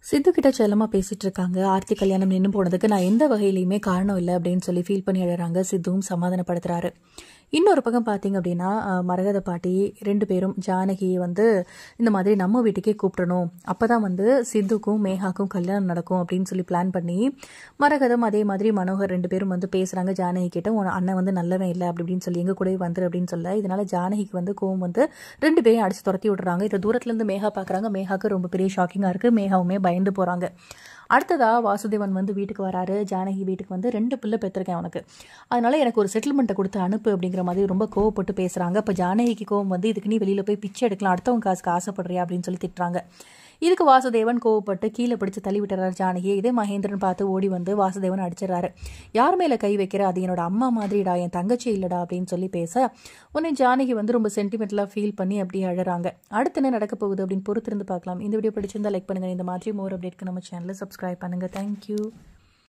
சித்து கிட்ட செல்லமா பேசிட்டு இருக்காங்க ஆர்த்தி கல்யாணம் நின்று போனதுக்கு நான் எந்த வகையிலையுமே காரணம் இல்லை அப்படின்னு சொல்லி ஃபீல் பண்ணி எழுறாங்க சித்துவும் சமாதானப்படுத்துறாரு இன்னொரு பக்கம் பார்த்தீங்க அப்படின்னா அஹ், மரகத பாட்டி ரெண்டு பேரும் ஜானகி வந்து இந்த மாதிரி நம்ம வீட்டுக்கே கூப்பிடணும் அப்பதான் வந்து சித்துக்கும் மேகாக்கும் கல்யாணம் நடக்கும் அப்படின்னு சொல்லி பிளான் பண்ணி மரகதம் அதே மாதிரி மனோகர் ரெண்டு பேரும் வந்து பேசுறாங்க ஜானகி கிட்ட உன் அண்ணன் வந்து நல்லவன் இல்லை அப்படி இப்படின்னு சொல்லி எங்க கூடவே வந்துரு அப்படின்னு சொல்ல இதனால ஜானகிக்கு வந்து கோவம் வந்து ரெண்டு பேரையும் அடிச்சு துரத்தி விடுறாங்க இதை தூரத்துல இருந்து மேகா பாக்குறாங்க மேகாக்கு ரொம்ப பெரிய ஷாக்கிங்கா இருக்கு மேகாவுமே பயந்து போறாங்க அடுத்ததா வாசுதேவன் வந்து வீட்டுக்கு வராரு ஜானகி வீட்டுக்கு வந்து ரெண்டு பிள்ளை பெற்றிருக்கேன் அவனுக்கு அதனால எனக்கு ஒரு செட்டில்மெண்ட்டை கொடுத்து அனுப்பு அப்படிங்கிற மாதிரி ரொம்ப கோவப்பட்டு பேசுறாங்க அப்ப ஜானகிக்கு கோவம் வந்து இதுக்கு நீ வெளியில போய் பிச்சை எடுக்கலாம் அடுத்தவங்க காசுக்கு ஆசைப்படுறியா அப்படின்னு சொல்லி திட்டுறாங்க இதுக்கு வாசுதேவன் கோவப்பட்டு கீழே பிடிச்சு தள்ளி விட்டுறாரு ஜானகியை இதே மகேந்திரன் பார்த்து ஓடி வந்து வாசுதேவன் அடிச்சிடறாரு யார் மேல கை வைக்கிற அது என்னோட அம்மா மாதிரிடா என் தங்கச்சி இல்லடா அப்படின்னு சொல்லி பேச உடனே ஜானகி வந்து ரொம்ப சென்டிமெண்டலா ஃபீல் பண்ணி அப்படியே அழறாங்க அடுத்து என்ன நடக்க போகுது அப்படின்னு பொறுத்திருந்து பார்க்கலாம் இந்த வீடியோ பிடிச்சிருந்தா லைக் பண்ணுங்க இந்த மாதிரி மோர் அப்டேட்க்கு நம்ம சேனலை சப்ஸ்கிரைப் பண்ணுங்க தேங்க்யூ